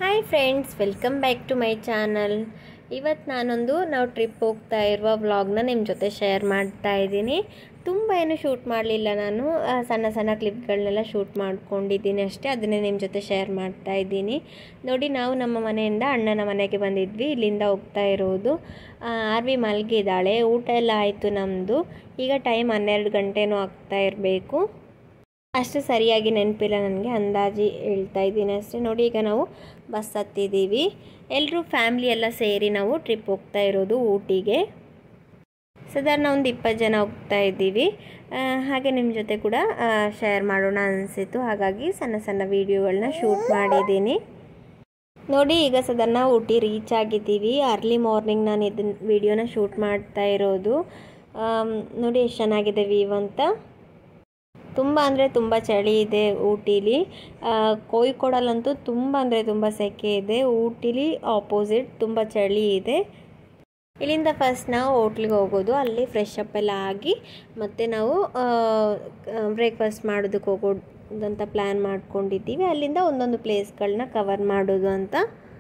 hi friends welcome back to my channel ಇವತ್ತು ನಾನೊಂದು ನಾವು ಟ್ರಿಪ್ ಹೋಗ್ತಾ ಇರುವ ವ್ಲಾಗ್ನ ನಿಮ್ಮ ಜೊತೆ ಶೇರ್ ಮಾಡ್ತಾ ಇದ್ದೀನಿ ತುಂಬ ಏನು ಶೂಟ್ ಮಾಡಲಿಲ್ಲ ನಾನು ಆ, ಸಣ್ಣ ಸಣ್ಣ ಕ್ಲಿಪ್ಗಳನ್ನೆಲ್ಲ ಶೂಟ್ ಮಾಡ್ಕೊಂಡಿದ್ದೀನಿ ಅಷ್ಟೇ ಅದನ್ನೇ ನಿಮ್ಮ ಜೊತೆ ಶೇರ್ ಮಾಡ್ತಾ ಇದ್ದೀನಿ ನೋಡಿ ನಾವು ನಮ್ಮ ಮನೆಯಿಂದ ಅಣ್ಣನ ಮನೆಗೆ ಬಂದಿದ್ವಿ ಇಲ್ಲಿಂದ ಹೋಗ್ತಾ ಇರೋದು ಆ, ಆರ್ವಿ ಮಲಗಿದ್ದಾಳೆ ಊಟ ಎಲ್ಲ ಆಯಿತು ನಮ್ಮದು ಈಗ ಟೈಮ್ ಹನ್ನೆರಡು ಗಂಟೆನೂ ಆಗ್ತಾ ಇರಬೇಕು ಅಷ್ಟು ಸರಿಯಾಗಿ ನೆನಪಿಲ್ಲ ನನಗೆ ಅಂದಾಜಿ ಹೇಳ್ತಾ ಇದ್ದೀನಿ ಅಷ್ಟೇ ನೋಡಿ ಈಗ ನಾವು ಬಸ್ ಹತ್ತಿದ್ದೀವಿ ಎಲ್ಲರೂ ಫ್ಯಾಮ್ಲಿ ಎಲ್ಲ ಸೇರಿ ನಾವು ಟ್ರಿಪ್ ಹೋಗ್ತಾ ಇರೋದು ಊಟಿಗೆ ಸಾಧಾರಣ ಒಂದು ಇಪ್ಪತ್ತು ಜನ ಹೋಗ್ತಾ ಇದ್ದೀವಿ ಆ, ಹಾಗೆ ನಿಮ್ಮ ಜೊತೆ ಕೂಡ ಶೇರ್ ಮಾಡೋಣ ಅನಿಸಿತು ಹಾಗಾಗಿ ಸಣ್ಣ ಸಣ್ಣ ವೀಡಿಯೋಗಳನ್ನ ಶೂಟ್ ಮಾಡಿದ್ದೀನಿ ನೋಡಿ ಈಗ ಸಾಧಾರಣ ಊಟಿ ರೀಚ್ ಆಗಿದ್ದೀವಿ ಅರ್ಲಿ ಮಾರ್ನಿಂಗ್ ನಾನು ಇದನ್ನ ವೀಡಿಯೋನ ಶೂಟ್ ಮಾಡ್ತಾ ಇರೋದು ಆಮ್, ನೋಡಿ ಎಷ್ಟು ಚೆನ್ನಾಗಿದೆ ವ್ಯೂ ಅಂತ ತುಂಬ ಅಂದರೆ ತುಂಬ ಚಳಿ ಇದೆ ಊಟಿಲಿ ಆ, ಕೋಯಿಕೋಡಲ್ಲಂತೂ ತುಂಬ ಅಂದರೆ ತುಂಬ ಸೆಕೆ ಇದೆ ಊಟಿಲಿ ಆಪೋಸಿಟ್ ತುಂಬ ಚಳಿ ಇದೆ ಇಲ್ಲಿಂದ ಫಸ್ಟ್ ನಾವು ಹೋಟ್ಲಿಗೆ ಹೋಗೋದು ಅಲ್ಲಿ ಫ್ರೆಶ್ ಅಪ್ ಎಲ್ಲ ಆಗಿ ಮತ್ತು ನಾವು ಬ್ರೇಕ್ಫಾಸ್ಟ್ ಮಾಡೋದಕ್ಕೆ ಹೋಗೋದು ಅಂತ ಪ್ಲ್ಯಾನ್ ಮಾಡ್ಕೊಂಡಿದ್ದೀವಿ ಅಲ್ಲಿಂದ ಒಂದೊಂದು ಪ್ಲೇಸ್ಗಳನ್ನ ಕವರ್ ಮಾಡೋದು ಅಂತ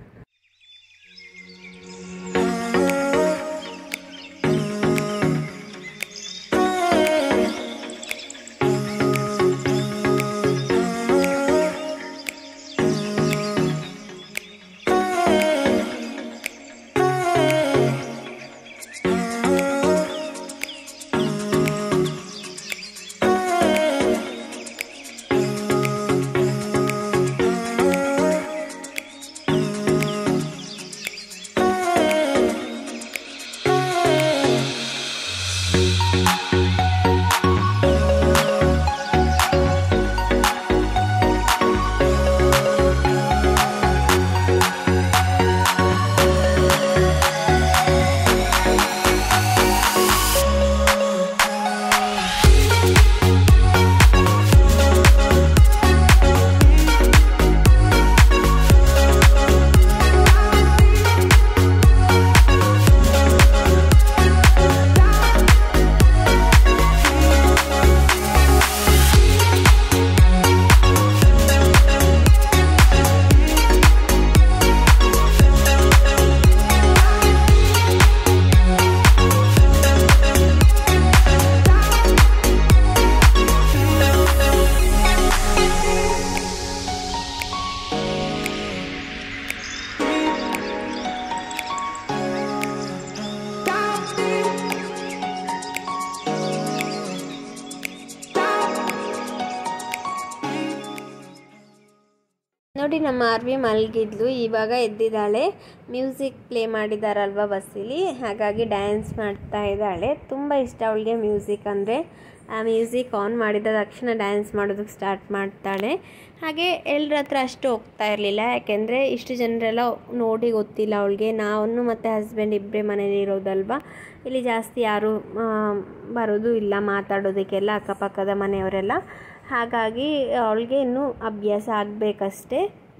ನೋಡಿ ನಮ್ಮ ಆರ್ವಿ ಮಲಗಿದ್ಲು ಇವಾಗ ಎದ್ದಿದ್ದಾಳೆ ಮ್ಯೂಸಿಕ್ ಪ್ಲೇ ಮಾಡಿದಾರಲ್ವ ಬಸ್ಸಲ್ಲಿ ಹಾಗಾಗಿ ಡ್ಯಾನ್ಸ್ ಮಾಡ್ತಾ ಇದ್ದಾಳೆ ತುಂಬ ಇಷ್ಟ ಅವಳಿಗೆ ಮ್ಯೂಸಿಕ್ ಅಂದರೆ ಆ ಮ್ಯೂಸಿಕ್ ಆನ್ ಮಾಡಿದ ತಕ್ಷಣ ಡ್ಯಾನ್ಸ್ ಮಾಡೋದಕ್ಕೆ ಸ್ಟಾರ್ಟ್ ಮಾಡ್ತಾಳೆ ಹಾಗೆ ಎಲ್ಲರ ಹತ್ರ ಅಷ್ಟು ಹೋಗ್ತಾ ಇರಲಿಲ್ಲ ಯಾಕೆಂದರೆ ಇಷ್ಟು ಜನರೆಲ್ಲ ನೋಡಿ ಗೊತ್ತಿಲ್ಲ ಅವಳಿಗೆ ನಾನು ಮತ್ತು ಹಸ್ಬೆಂಡ್ ಇಬ್ಬರೇ ಮನೇಲಿ ಇರೋದಲ್ವ ಇಲ್ಲಿ ಜಾಸ್ತಿ ಯಾರು ಆ, ಬರೋದು ಇಲ್ಲ ಮಾತಾಡೋದಕ್ಕೆಲ್ಲ ಅಕ್ಕಪಕ್ಕದ ಮನೆಯವರೆಲ್ಲ ಹಾಗಾಗಿ ಅವಳಿಗೆ ಇನ್ನೂ ಅಭ್ಯಾಸ ಆಗಬೇಕಷ್ಟೇ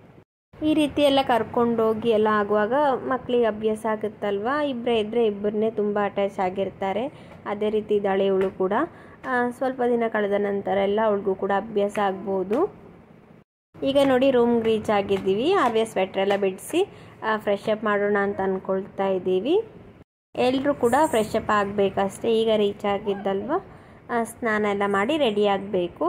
ಈ ರೀತಿ ಎಲ್ಲ ಕರ್ಕೊಂಡೋಗಿ ಎಲ್ಲ ಆಗುವಾಗ ಮಕ್ಕಳಿಗೆ ಅಭ್ಯಾಸ ಆಗುತ್ತಲ್ವ ಇಬ್ಬರೇ ಇದ್ದರೆ ಇಬ್ಬರನ್ನೇ ತುಂಬ ಅಟ್ಯಾಚ್ ಆಗಿರ್ತಾರೆ ಅದೇ ರೀತಿ ಇದ್ದಾಳೆ ಇವಳು ಕೂಡ ಆ, ಸ್ವಲ್ಪ ದಿನ ಕಳೆದ ನಂತರ ಎಲ್ಲ ಅವಳಿಗೂ ಕೂಡ ಅಭ್ಯಾಸ ಆಗ್ಬೋದು ಈಗ ನೋಡಿ ರೂಮ್ಗೆ ರೀಚ್ ಆಗಿದ್ದೀವಿ ಆರ್ ವಿ ಸ್ವೆಟ್ರ್ ಎಲ್ಲ ಬಿಡಿಸಿ ಫ್ರೆಶ್ ಅಪ್ ಮಾಡೋಣ ಅಂತ ಅಂದ್ಕೊಳ್ತಾ ಇದ್ದೀವಿ ಎಲ್ಲರೂ ಕೂಡ ಫ್ರೆಶ್ ಅಪ್ ಆಗಬೇಕಷ್ಟೇ ಈಗ ರೀಚ್ ಆಗಿದ್ದಲ್ವ ಆ, ಸ್ನಾನ ಎಲ್ಲ ಮಾಡಿ ರೆಡಿ ಆಗಬೇಕು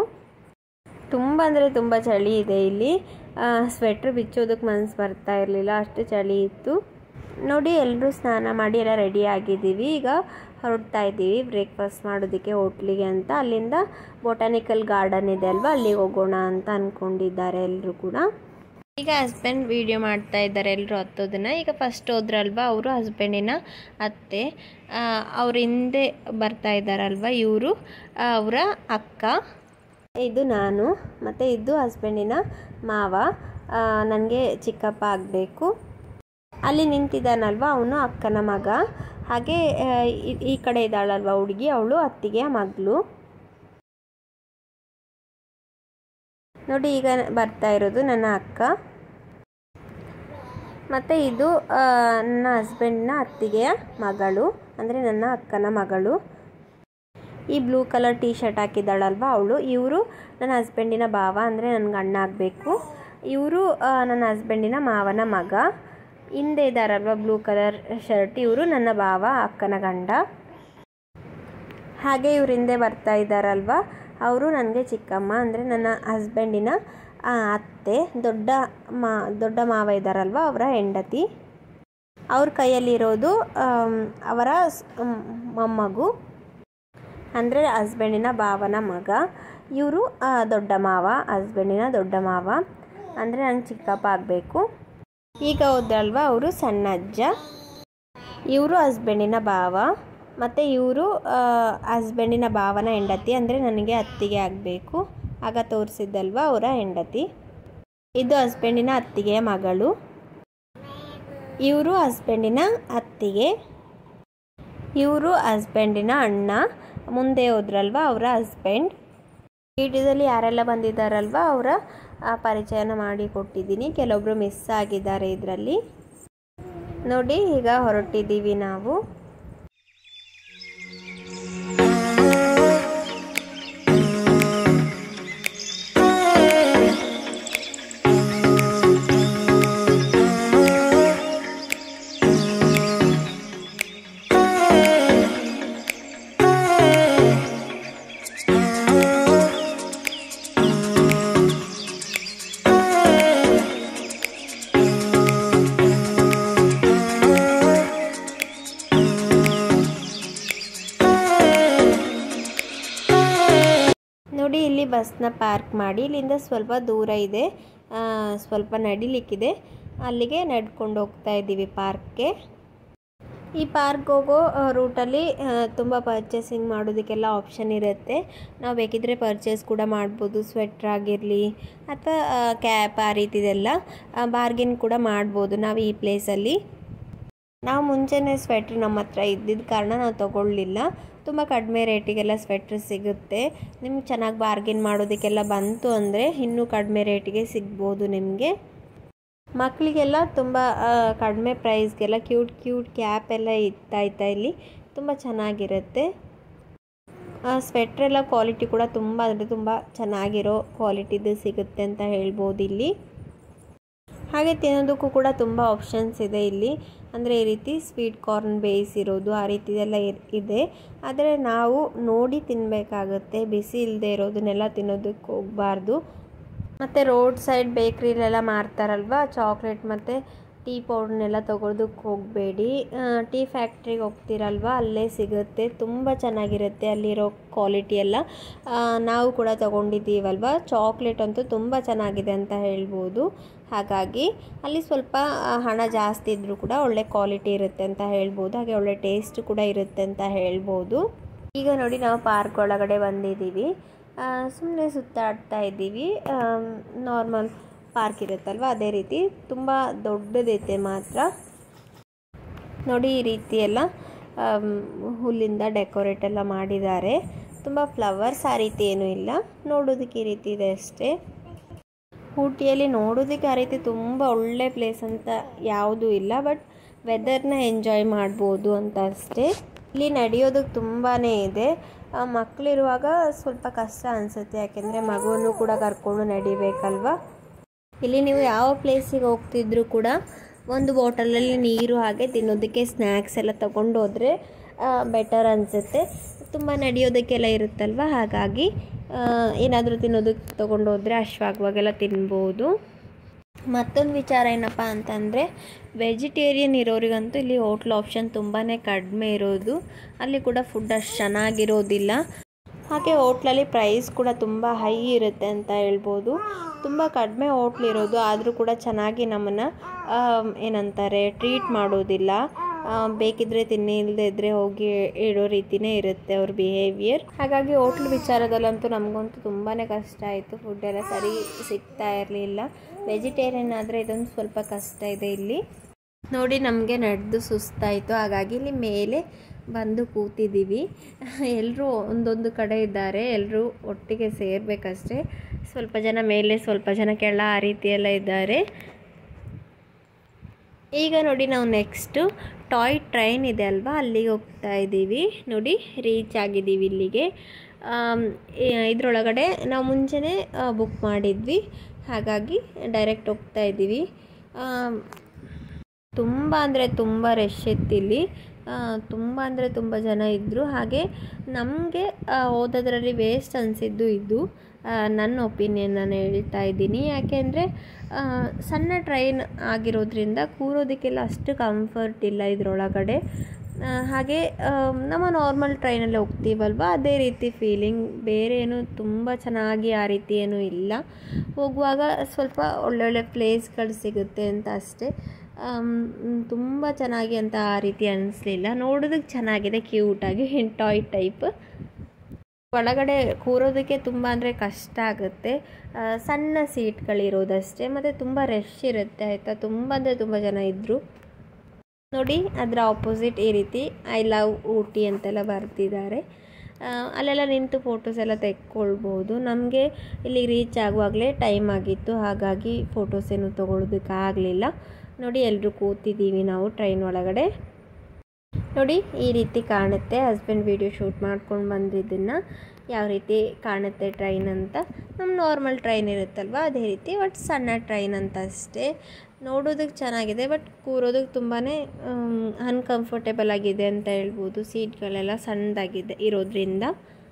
ತುಂಬ ಅಂದರೆ ತುಂಬ ಚಳಿ ಇದೆ ಇಲ್ಲಿ ಸ್ವೆಟ್ರ್ ಬಿಚ್ಚೋದಕ್ಕೆ ಮನಸ್ಸು ಬರ್ತಾ ಇರಲಿಲ್ಲ ಅಷ್ಟು ಚಳಿ ಇತ್ತು ನೋಡಿ ಎಲ್ಲರೂ ಸ್ನಾನ ಮಾಡಿ ಎಲ್ಲ ರೆಡಿ ಆಗಿದ್ದೀವಿ ಈಗ ಹೊರಡ್ತಾ ಇದ್ದೀವಿ ಬ್ರೇಕ್ಫಾಸ್ಟ್ ಮಾಡೋದಕ್ಕೆ ಹೋಟ್ಲಿಗೆ ಅಂತ ಅಲ್ಲಿಂದ ಬೊಟಾನಿಕಲ್ ಗಾರ್ಡನ್ ಇದೆ ಅಲ್ವಾ ಅಲ್ಲಿಗೆ ಹೋಗೋಣ ಅಂತ ಅಂದ್ಕೊಂಡಿದ್ದಾರೆ ಎಲ್ಲರೂ ಕೂಡ ಈಗ ಹಸ್ಬೆಂಡ್ ವಿಡಿಯೋ ಮಾಡ್ತಾ ಇದ್ದಾರೆ ಎಲ್ಲರೂ ಹತ್ತೋದನ್ನ ಈಗ ಫಸ್ಟ್ ಹೋದ್ರಲ್ವಾ ಅವರು ಹಸ್ಬೆಂಡಿನ ಅತ್ತೆ ಅವ್ರ ಹಿಂದೆ ಬರ್ತಾ ಇದ್ದಾರಲ್ವ ಇವರು ಅವರ ಅಕ್ಕ ಇದು ನಾನು ಮತ್ತು ಇದು ಹಸ್ಬೆಂಡಿನ ಮಾವ ನನಗೆ ಚಿಕ್ಕಪ್ಪ ಆಗಬೇಕು ಅಲ್ಲಿ ನಿಂತಿದ್ದಾನಲ್ವ ಅವನು ಅಕ್ಕನ ಮಗ ಹಾಗೆ ಆ, ಈ- ಈ ಕಡೆ ಇದ್ದಾಳಲ್ವ ಹುಡುಗಿ ಅವಳು ಅತ್ತಿಗೆಯ ಮಗಳು ನೋಡಿ ಈಗ ಬರ್ತಾ ಇರೋದು ನನ್ನ ಅಕ್ಕ ಮತ್ತು ಇದು ಆ, ನನ್ನ ಹಸ್ಬೆಂಡ್ನ ಅತ್ತಿಗೆಯ ಮಗಳು ಅಂದರೆ ನನ್ನ ಅಕ್ಕನ ಮಗಳು ಈ ಬ್ಲೂ ಕಲರ್ ಟೀ ಶರ್ಟ್ ಹಾಕಿದ್ದಾಳಲ್ವ ಅವಳು ಇವರು ನನ್ನ ಹಸ್ಬೆಂಡಿನ ಭಾವ ಅಂದರೆ ನನಗೆ ಅಣ್ಣ ಆಗಬೇಕು ಇವರು ನನ್ನ ಹಸ್ಬೆಂಡಿನ ಮಾವನ ಮಗ ಹಿಂದೆ ಇದ್ದಾರಲ್ವ ಬ್ಲೂ ಕಲರ್ ಶರ್ಟ್ ಇವರು ನನ್ನ ಭಾವ ಅಕ್ಕನ ಗಂಡ ಹಾಗೆ ಇವ್ರ ಹಿಂದೆ ಬರ್ತಾ ಇದ್ದಾರಲ್ವ ಅವರು ನನಗೆ ಚಿಕ್ಕಮ್ಮ ಅಂದರೆ ನನ್ನ ಹಸ್ಬೆಂಡಿನ ಅತ್ತೆ ದೊಡ್ಡ ಮಾ ದೊಡ್ಡ ಮಾವ ಇದ್ದಾರಲ್ವ ಅವರ ಹೆಂಡತಿ ಅವ್ರ ಕೈಯಲ್ಲಿರೋದು ಅವರ ಮೊಮ್ಮಗು ಅಂದರೆ ಹಸ್ಬೆಂಡಿನ ಭಾವನ ಮಗ ಇವರು ದೊಡ್ಡ ಮಾವ ಹಸ್ಬೆಂಡಿನ ದೊಡ್ಡ ಮಾವ ಅಂದರೆ ನಂಗೆ ಚಿಕ್ಕಪ್ಪ ಆಗಬೇಕು ಈಗ ಹೋದ್ರಲ್ವ ಅವರು ಸಣ್ಣ ಅಜ್ಜ ಇವರು ಹಸ್ಬೆಂಡಿನ ಭಾವ ಮತ್ತು ಇವರು ಹಸ್ಬೆಂಡಿನ ಭಾವನ ಹೆಂಡತಿ ಅಂದರೆ ನನಗೆ ಅತ್ತಿಗೆ ಆಗಬೇಕು ಆಗ ತೋರಿಸಿದ್ದಲ್ವ ಅವರ ಹೆಂಡತಿ ಇದು ಹಸ್ಬೆಂಡಿನ ಅತ್ತಿಗೆಯ ಮಗಳು ಇವರು ಹಸ್ಬೆಂಡಿನ ಅತ್ತಿಗೆ ಇವರು ಹಸ್ಬೆಂಡಿನ ಅಣ್ಣ ಮುಂದೆ ಹೋದ್ರಲ್ವ ಅವರ ಹಸ್ಬೆಂಡ್ ವಿಡಿಯೋದಲ್ಲಿ ಯಾರೆಲ್ಲ ಬಂದಿದ್ದಾರಲ್ವ ಅವರ ಪರಿಚಯನ ಮಾಡಿ ಕೊಟ್ಟಿದ್ದೀನಿ ಕೆಲವೊಬ್ಬರು ಮಿಸ್ ಆಗಿದ್ದಾರೆ ಇದರಲ್ಲಿ ನೋಡಿ ಈಗ ಹೊರಟಿದ್ದೀವಿ ನಾವು ನೋಡಿ ಇಲ್ಲಿ ಬಸ್ನ ಪಾರ್ಕ್ ಮಾಡಿ ಇಲ್ಲಿಂದ ಸ್ವಲ್ಪ ದೂರ ಇದೆ ಸ್ವಲ್ಪ ನಡಿಲಿಕ್ಕಿದೆ ಅಲ್ಲಿಗೆ ನಡ್ಕೊಂಡು ಹೋಗ್ತಾ ಇದ್ದೀವಿ ಪಾರ್ಕ್ಗೆ ಈ ಪಾರ್ಕ್ ಹೋಗೋ ರೂಟಲ್ಲಿ ತುಂಬ ಪರ್ಚೇಸಿಂಗ್ ಮಾಡೋದಕ್ಕೆಲ್ಲ ಆಪ್ಷನ್ ಇರುತ್ತೆ ನಾವು ಬೇಕಿದ್ರೆ ಪರ್ಚೇಸ್ ಕೂಡ ಮಾಡ್ಬೋದು ಸ್ವೆಟ್ರ್ ಆಗಿರಲಿ ಅಥವಾ ಕ್ಯಾಪ್ ಆ ರೀತಿದೆಲ್ಲ ಬಾರ್ಗಿನ್ ಕೂಡ ಮಾಡ್ಬೋದು ನಾವು ಈ ಪ್ಲೇಸಲ್ಲಿ ನಾವು ಮುಂಚೆನೇ ಸ್ವೆಟ್ರ್ ನಮ್ಮ ಹತ್ರ ಇದ್ದಿದ್ದ ಕಾರಣ ನಾವು ತೊಗೊಳ್ಳಿಲ್ಲ ತುಂಬ ಕಡಿಮೆ ರೇಟಿಗೆಲ್ಲ ಸ್ವೆಟ್ರ್ ಸಿಗುತ್ತೆ ನಿಮ್ಗೆ ಚೆನ್ನಾಗಿ ಬಾರ್ಗಿನ್ ಮಾಡೋದಕ್ಕೆಲ್ಲ ಬಂತು ಅಂದರೆ ಇನ್ನೂ ಕಡಿಮೆ ರೇಟಿಗೆ ಸಿಗ್ಬೋದು ನಿಮಗೆ ಮಕ್ಕಳಿಗೆಲ್ಲ ತುಂಬ ಕಡಿಮೆ ಪ್ರೈಸ್ಗೆಲ್ಲ ಕ್ಯೂಟ್ ಕ್ಯೂಟ್ ಕ್ಯಾಪ್ ಎಲ್ಲ ಇತ್ತಾಯ್ತಾ ಇಲ್ಲಿ ತುಂಬ ಚೆನ್ನಾಗಿರುತ್ತೆ ಸ್ವೆಟ್ರೆಲ್ಲ ಕ್ವಾಲಿಟಿ ಕೂಡ ತುಂಬ ಅಂದರೆ ತುಂಬ ಚೆನ್ನಾಗಿರೋ ಕ್ವಾಲಿಟಿದು ಸಿಗುತ್ತೆ ಅಂತ ಹೇಳ್ಬೋದು ಇಲ್ಲಿ ಹಾಗೆ ತಿನ್ನೋದಕ್ಕೂ ಕೂಡ ತುಂಬ ಆಪ್ಷನ್ಸ್ ಇದೆ ಇಲ್ಲಿ ಅಂದರೆ ಈ ರೀತಿ ಸ್ವೀಟ್ ಕಾರ್ನ್ ಬೇಯಿಸ್ ಇರೋದು ಆ ರೀತಿದೆಲ್ಲ ಇದೆ ಆದರೆ ನಾವು ನೋಡಿ ತಿನ್ನಬೇಕಾಗುತ್ತೆ ಬಿಸಿ ಇಲ್ಲದೆ ಇರೋದನ್ನೆಲ್ಲ ತಿನ್ನೋದಕ್ಕೆ ಹೋಗಬಾರ್ದು ಮತ್ತು ರೋಡ್ ಸೈಡ್ ಬೇಕ್ರಿಲೆಲ್ಲ ಮಾರ್ತಾರಲ್ವ ಚಾಕ್ಲೇಟ್ ಮತ್ತು ಟೀ ಪೌಡ್ರನ್ನೆಲ್ಲ ತೊಗೊಳೋದಕ್ಕೆ ಹೋಗಬೇಡಿ ಟೀ ಫ್ಯಾಕ್ಟ್ರಿಗೆ ಹೋಗ್ತೀರಲ್ವ ಅಲ್ಲೇ ಸಿಗುತ್ತೆ ತುಂಬ ಚೆನ್ನಾಗಿರುತ್ತೆ ಅಲ್ಲಿರೋ ಕ್ವಾಲಿಟಿ ಎಲ್ಲ ನಾವು ಕೂಡ ತೊಗೊಂಡಿದ್ದೀವಲ್ವ ಚಾಕ್ಲೇಟ್ ಅಂತೂ ತುಂಬ ಚೆನ್ನಾಗಿದೆ ಅಂತ ಹೇಳ್ಬೋದು ಹಾಗಾಗಿ ಅಲ್ಲಿ ಸ್ವಲ್ಪ ಹಣ ಜಾಸ್ತಿ ಇದ್ದರೂ ಕೂಡ ಒಳ್ಳೆ ಕ್ವಾಲಿಟಿ ಇರುತ್ತೆ ಅಂತ ಹೇಳ್ಬೋದು ಹಾಗೆ ಒಳ್ಳೆ ಟೇಸ್ಟ್ ಕೂಡ ಇರುತ್ತೆ ಅಂತ ಹೇಳ್ಬೋದು ಈಗ ನೋಡಿ ನಾವು ಪಾರ್ಕ್ ಒಳಗಡೆ ಬಂದಿದ್ದೀವಿ ಸುಮ್ಮನೆ ಸುತ್ತಾಡ್ತಾ ಇದ್ದೀವಿ ನಾರ್ಮಲ್ ಪಾರ್ಕ್ ಇರುತ್ತಲ್ವ ಅದೇ ರೀತಿ ತುಂಬ ದೊಡ್ಡದೈತೆ ಮಾತ್ರ ನೋಡಿ ಈ ರೀತಿ ಎಲ್ಲ ಹುಲ್ಲಿಂದ ಡೆಕೋರೇಟ್ ಎಲ್ಲ ಮಾಡಿದ್ದಾರೆ ತುಂಬ ಫ್ಲವರ್ಸ್ ಆ ರೀತಿ ಏನೂ ಇಲ್ಲ ನೋಡೋದಕ್ಕೆ ಈ ರೀತಿ ಇದೆ ಅಷ್ಟೇ ಊಟಿಯಲ್ಲಿ ನೋಡೋದಕ್ಕೆ ಆ ರೀತಿ ತುಂಬ ಒಳ್ಳೆ ಪ್ಲೇಸ್ ಅಂತ ಯಾವುದೂ ಇಲ್ಲ ಬಟ್ ವೆದರ್ನ ಎಂಜಾಯ್ ಮಾಡ್ಬೋದು ಅಂತ ಅಷ್ಟೇ ಇಲ್ಲಿ ನಡೆಯೋದಕ್ಕೆ ತುಂಬಾ ಇದೆ ಮಕ್ಕಳಿರುವಾಗ ಸ್ವಲ್ಪ ಕಷ್ಟ ಅನಿಸುತ್ತೆ ಯಾಕೆಂದರೆ ಮಗುವನ್ನು ಕೂಡ ಕರ್ಕೊಂಡು ನಡಿಬೇಕಲ್ವ ಇಲ್ಲಿ ನೀವು ಯಾವ ಪ್ಲೇಸಿಗೆ ಹೋಗ್ತಿದ್ರು ಕೂಡ ಒಂದು ಬಾಟಲಲ್ಲಿ ನೀರು ಹಾಗೆ ತಿನ್ನೋದಕ್ಕೆ ಸ್ನ್ಯಾಕ್ಸ್ ಎಲ್ಲ ತೊಗೊಂಡು ಹೋದರೆ ಬೆಟರ್ ಅನಿಸುತ್ತೆ ತುಂಬ ನಡೆಯೋದಕ್ಕೆಲ್ಲ ಇರುತ್ತಲ್ವ ಹಾಗಾಗಿ ಏನಾದರೂ ತಿನ್ನೋದಕ್ಕೆ ತೊಗೊಂಡು ಹೋದರೆ ಅಶ್ವಾಗುವಾಗೆಲ್ಲ ತಿನ್ಬೋದು ಮತ್ತೊಂದು ವಿಚಾರ ಏನಪ್ಪ ಅಂತಂದರೆ ವೆಜಿಟೇರಿಯನ್ ಇರೋರಿಗಂತೂ ಇಲ್ಲಿ ಹೋಟ್ಲ್ ಆಪ್ಷನ್ ತುಂಬಾ ಕಡಿಮೆ ಇರೋದು ಅಲ್ಲಿ ಕೂಡ ಫುಡ್ ಅಷ್ಟು ಚೆನ್ನಾಗಿರೋದಿಲ್ಲ ಹಾಗೆ ಹೋಟ್ಲಲ್ಲಿ ಪ್ರೈಸ್ ಕೂಡ ತುಂಬ ಹೈ ಇರುತ್ತೆ ಅಂತ ಹೇಳ್ಬೋದು ತುಂಬ ಕಡಿಮೆ ಹೋಟ್ಲ್ ಇರೋದು ಆದರೂ ಕೂಡ ಚೆನ್ನಾಗಿ ನಮ್ಮನ್ನು ಏನಂತಾರೆ ಟ್ರೀಟ್ ಮಾಡೋದಿಲ್ಲ ಬೇಕಿದ್ರೆ ತಿನ್ನಿ ಇಲ್ಲದೆ ಇದ್ದರೆ ಹೋಗಿ ಇಡೋ ರೀತಿಯೇ ಇರುತ್ತೆ ಅವ್ರ ಬಿಹೇವಿಯರ್ ಹಾಗಾಗಿ ಹೋಟ್ಲ್ ವಿಚಾರದಲ್ಲಂತೂ ನಮಗಂತೂ ತುಂಬಾ ಕಷ್ಟ ಆಯಿತು ಫುಡ್ ಎಲ್ಲ ಸರಿ ಸಿಗ್ತಾ ಇರಲಿಲ್ಲ ವೆಜಿಟೇರಿಯನ್ ಆದರೆ ಇದೊಂದು ಸ್ವಲ್ಪ ಕಷ್ಟ ಇದೆ ಇಲ್ಲಿ ನೋಡಿ ನಮಗೆ ನಡೆದು ಸುಸ್ತಾಯಿತು ಹಾಗಾಗಿ ಇಲ್ಲಿ ಮೇಲೆ ಬಂದು ಕೂತಿದ್ದೀವಿ ಎಲ್ಲರೂ ಒಂದೊಂದು ಕಡೆ ಇದ್ದಾರೆ ಎಲ್ಲರೂ ಒಟ್ಟಿಗೆ ಸೇರಬೇಕಷ್ಟೇ ಸ್ವಲ್ಪ ಜನ ಮೇಲೆ ಸ್ವಲ್ಪ ಜನ ಕೆಳ ಆ ರೀತಿ ಎಲ್ಲ ಇದ್ದಾರೆ ಈಗ ನೋಡಿ ನಾವು ನೆಕ್ಸ್ಟು ಟಾಯ್ ಟ್ರೈನ್ ಇದೆ ಅಲ್ವಾ ಅಲ್ಲಿಗೆ ಹೋಗ್ತಾ ಇದ್ದೀವಿ ನೋಡಿ ರೀಚ್ ಆಗಿದ್ದೀವಿ ಇಲ್ಲಿಗೆ ಇದರೊಳಗಡೆ ನಾವು ಮುಂಚೆನೇ ಬುಕ್ ಮಾಡಿದ್ವಿ ಹಾಗಾಗಿ ಡೈರೆಕ್ಟ್ ಹೋಗ್ತಾ ಇದ್ದೀವಿ ತುಂಬ ಅಂದರೆ ತುಂಬ ರಶ್ ಇತ್ತಿಲ್ಲಿ ತುಂಬ ಅಂದರೆ ತುಂಬ ಜನ ಇದ್ದರು ಹಾಗೆ ನಮಗೆ ಓದೋದ್ರಲ್ಲಿ ವೇಸ್ಟ್ ಅನಿಸಿದ್ದು ಇದು ನನ್ನ ಒಪಿನಿಯನ್ ನಾನು ಹೇಳ್ತಾ ಇದ್ದೀನಿ ಯಾಕೆಂದರೆ ಸಣ್ಣ ಟ್ರೈನ್ ಆಗಿರೋದ್ರಿಂದ ಕೂರೋದಕ್ಕೆಲ್ಲ ಅಷ್ಟು ಕಂಫರ್ಟ್ ಇಲ್ಲ ಇದರೊಳಗಡೆ ಹಾಗೆ ನಮ್ಮ ನಾರ್ಮಲ್ ಟ್ರೈನಲ್ಲಿ ಹೋಗ್ತೀವಲ್ವ ಅದೇ ರೀತಿ ಫೀಲಿಂಗ್ ಬೇರೆ ಏನು ತುಂಬ ಚೆನ್ನಾಗಿ ಆ ರೀತಿ ಏನೂ ಇಲ್ಲ ಹೋಗುವಾಗ ಸ್ವಲ್ಪ ಒಳ್ಳೊಳ್ಳೆ ಪ್ಲೇಸ್ಗಳು ಸಿಗುತ್ತೆ ಅಂತ ಅಷ್ಟೇ ತುಂಬ ಚೆನ್ನಾಗಿ ಅಂತ ಆ ರೀತಿ ಅನ್ನಿಸ್ಲಿಲ್ಲ ನೋಡೋದಕ್ಕೆ ಚೆನ್ನಾಗಿದೆ ಕ್ಯೂಟಾಗಿ ಟಾಯ್ ಟೈಪ್ ಒಳಗಡೆ ಕೂರೋದಕ್ಕೆ ತುಂಬ ಅಂದರೆ ಕಷ್ಟ ಆಗುತ್ತೆ ಸಣ್ಣ ಸೀಟ್ಗಳಿರೋದಷ್ಟೇ ಮತ್ತು ತುಂಬ ರಶ್ ಇರುತ್ತೆ ಆಯಿತಾ ತುಂಬ ಅಂದರೆ ತುಂಬ ಜನ ಇದ್ದರು ನೋಡಿ ಅದರ ಆಪೋಸಿಟ್ ಈ ರೀತಿ ಐ ಲವ್ ಊಟಿ ಅಂತೆಲ್ಲ ಬರ್ತಿದ್ದಾರೆ ಅಲ್ಲೆಲ್ಲ ನಿಂತು ಫೋಟೋಸ್ ಎಲ್ಲ ತೆಕ್ಕೊಳ್ಬೋದು ನಮಗೆ ಇಲ್ಲಿ ರೀಚ್ ಆಗುವಾಗಲೇ ಟೈಮ್ ಆಗಿತ್ತು ಹಾಗಾಗಿ ಫೋಟೋಸ್ ಏನು ತೊಗೊಳೋದಕ್ಕಾಗಲಿಲ್ಲ ನೋಡಿ ಎಲ್ಲರೂ ಕೂತಿದ್ದೀವಿ ನಾವು ಟ್ರೈನ್ ಒಳಗಡೆ ನೋಡಿ ಈ ರೀತಿ ಕಾಣುತ್ತೆ ಹಸ್ಬೆಂಡ್ ವಿಡಿಯೋ ಶೂಟ್ ಮಾಡ್ಕೊಂಡು ಬಂದಿದ್ದನ್ನು ಯಾವ ರೀತಿ ಕಾಣುತ್ತೆ ಟ್ರೈನ್ ಅಂತ ನಮ್ಮ ನಾರ್ಮಲ್ ಟ್ರೈನ್ ಇರುತ್ತಲ್ವ ಅದೇ ರೀತಿ ಬಟ್ ಸಣ್ಣ ಟ್ರೈನ್ ಅಂತ ಅಷ್ಟೇ ನೋಡೋದಕ್ಕೆ ಚೆನ್ನಾಗಿದೆ ಬಟ್ ಕೂರೋದಕ್ಕೆ ತುಂಬಾ ಅನ್ಕಂಫರ್ಟೇಬಲ್ ಆಗಿದೆ ಅಂತ ಹೇಳ್ಬೋದು ಸೀಟ್ಗಳೆಲ್ಲ ಸಣ್ಣದಾಗಿದೆ ಇರೋದ್ರಿಂದ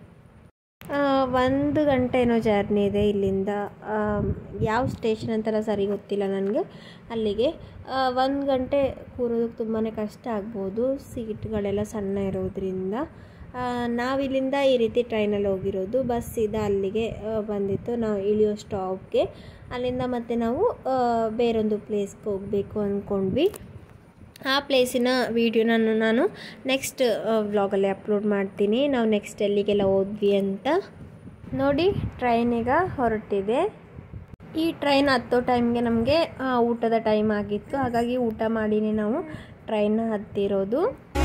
ಒಂದು ಗಂಟೆ ಏನೋ ಜರ್ನಿ ಇದೆ ಇಲ್ಲಿಂದ ಯಾವ ಸ್ಟೇಷನ್ ಅಂತೆಲ್ಲ ಸರಿ ಗೊತ್ತಿಲ್ಲ ನನಗೆ ಅಲ್ಲಿಗೆ ಒಂದು ಗಂಟೆ ಕೂರೋದಕ್ಕೆ ತುಂಬಾ ಕಷ್ಟ ಆಗ್ಬೋದು ಸೀಟ್ಗಳೆಲ್ಲ ಸಣ್ಣ ಇರೋದ್ರಿಂದ ನಾವಿಲ್ಲಿಂದ ಈ ರೀತಿ ಟ್ರೈನಲ್ಲಿ ಹೋಗಿರೋದು ಬಸ್ ಸೀದಾ ಅಲ್ಲಿಗೆ ಬಂದಿತ್ತು ನಾವು ಇಳಿಯೋ ಸ್ಟಾಪ್ಗೆ ಅಲ್ಲಿಂದ ಮತ್ತೆ ನಾವು ಬೇರೊಂದು ಪ್ಲೇಸ್ಗೆ ಹೋಗಬೇಕು ಅಂದ್ಕೊಂಡ್ವಿ ಆ ಪ್ಲೇಸಿನ ವೀಡಿಯೋನ ನಾನು ನೆಕ್ಸ್ಟ್ ವ್ಲಾಗಲ್ಲಿ ಅಪ್ಲೋಡ್ ಮಾಡ್ತೀನಿ ನಾವು ನೆಕ್ಸ್ಟ್ ಎಲ್ಲಿಗೆಲ್ಲ ಹೋದ್ವಿ ಅಂತ ನೋಡಿ ಟ್ರೈನ್ ಈಗ ಹೊರಟಿದೆ ಈ ಟ್ರೈನ್ ಹತ್ತೋ ಟೈಮ್ಗೆ ನಮಗೆ ಊಟದ ಟೈಮ್ ಆಗಿತ್ತು ಹಾಗಾಗಿ ಊಟ ಮಾಡಿನೇ ನಾವು ಟ್ರೈನ್ ಹತ್ತಿರೋದು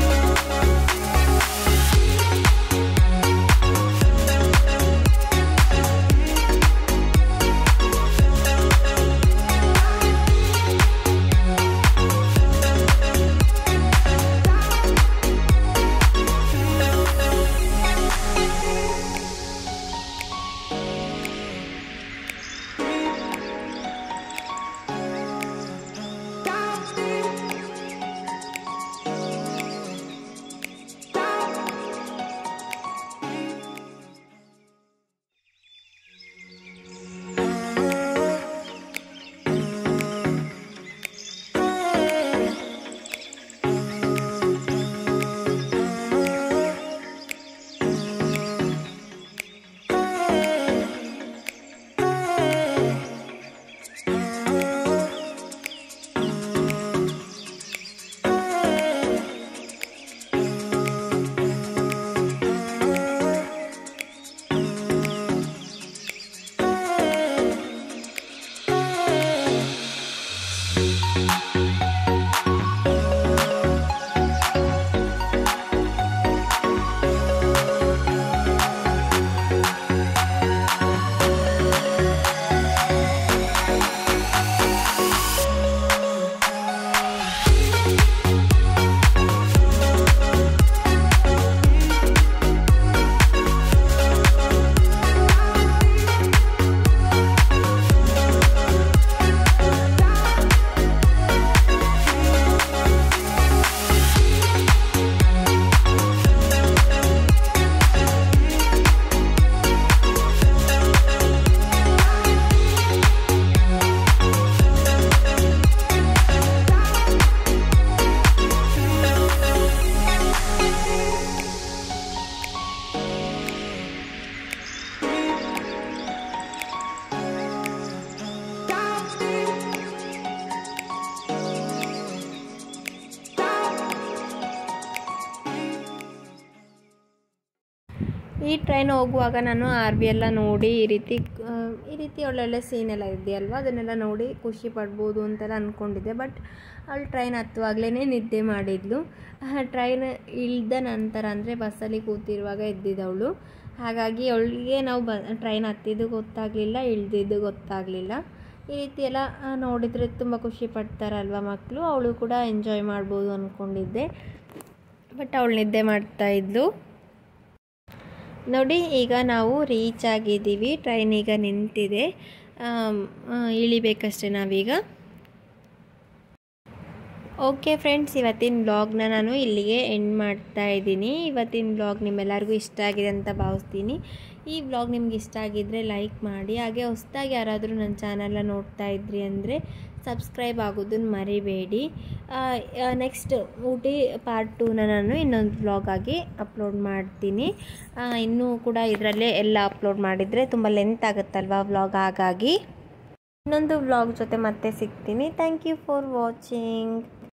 ಈ ಟ್ರೈನ್ ಹೋಗುವಾಗ ನಾನು ಆರ್ ಬಿ ಎಲ್ಲ ನೋಡಿ ಈ ರೀತಿ ಆ, ಈ ರೀತಿ ಒಳ್ಳೊಳ್ಳೆ ಸೀನ್ ಎಲ್ಲ ಇದೆಯಲ್ವ ಅದನ್ನೆಲ್ಲ ನೋಡಿ ಖುಷಿ ಪಡ್ಬೋದು ಅಂತೆಲ್ಲ ಅಂದ್ಕೊಂಡಿದ್ದೆ ಬಟ್ ಅಲ್ಲಿ ಟ್ರೈನ್ ಹತ್ತುವಾಗಲೇ ನಿದ್ದೆ ಮಾಡಿದ್ಲು ಟ್ರೈನ್ ಇಳ್ದ ನಂತರ ಅಂದರೆ ಬಸ್ಸಲ್ಲಿ ಕೂತಿರುವಾಗ ಎದ್ದಿದ್ದವಳು ಹಾಗಾಗಿ ಅವಳಿಗೆ ನಾವು ಬ ಟ್ರೈನ್ ಹತ್ತಿದ್ದು ಗೊತ್ತಾಗಲಿಲ್ಲ ಇಳ್ದಿದ್ದು ಗೊತ್ತಾಗಲಿಲ್ಲ ಈ ರೀತಿ ಎಲ್ಲ ಆ, ನೋಡಿದರೆ ತುಂಬ ಖುಷಿ ಪಡ್ತಾರಲ್ವ ಮಕ್ಕಳು ಅವಳು ಕೂಡ ಎಂಜಾಯ್ ಮಾಡ್ಬೋದು ಅಂದ್ಕೊಂಡಿದ್ದೆ ಬಟ್ ಅವಳು ನಿದ್ದೆ ಮಾಡ್ತಾ ಇದ್ಲು ನೋಡಿ ಈಗ ನಾವು ರೀಚ್ ಆಗಿದ್ದೀವಿ ಟ್ರೈನ್ ಈಗ ನಿಂತಿದೆ ಆಮ್, ಆ, ಇಳಿಬೇಕಷ್ಟೇ ನಾವೀಗ ಓಕೆ ಫ್ರೆಂಡ್ಸ್ ಇವತ್ತಿನ ಬ್ಲಾಗ್ನ ನಾನು ಇಲ್ಲಿಗೆ ಎಂಡ್ ಮಾಡ್ತಾ ಇದ್ದೀನಿ ಇವತ್ತಿನ ಬ್ಲಾಗ್ ನಿಮ್ಮೆಲ್ಲರಿಗೂ ಇಷ್ಟ ಆಗಿದೆ ಅಂತ ಭಾವಿಸ್ತೀನಿ ಈ ಬ್ಲಾಗ್ ನಿಮ್ಗೆ ಇಷ್ಟ ಆಗಿದ್ದರೆ ಲೈಕ್ ಮಾಡಿ ಹಾಗೆ ಹೊಸ್ದಾಗಿ ಯಾರಾದರೂ ನನ್ನ ಚಾನಲ್ನ ನೋಡ್ತಾ ಇದ್ರಿ ಅಂದರೆ ಸಬ್ಸ್ಕ್ರೈಬ್ ಆಗೋದನ್ನು ಮರಿಬೇಡಿ ನೆಕ್ಸ್ಟ್ ಊಟಿ ಪಾರ್ಟ್ ಟೂನ ನಾನು ಇನ್ನೊಂದು ಬ್ಲಾಗ್ ಆಗಿ ಅಪ್ಲೋಡ್ ಮಾಡ್ತೀನಿ ಆ, ಇನ್ನೂ ಕೂಡ ಇದರಲ್ಲೇ ಎಲ್ಲ ಅಪ್ಲೋಡ್ ಮಾಡಿದರೆ ತುಂಬ ಲೆಂತ್ ಆಗುತ್ತಲ್ವಾ ಬ್ಲಾಗ್ ಹಾಗಾಗಿ ಇನ್ನೊಂದು ವ್ಲಾಗ್ ಜೊತೆ ಮತ್ತೆ ಸಿಗ್ತೀನಿ ಥ್ಯಾಂಕ್ ಯು ಫಾರ್ ವಾಚಿಂಗ್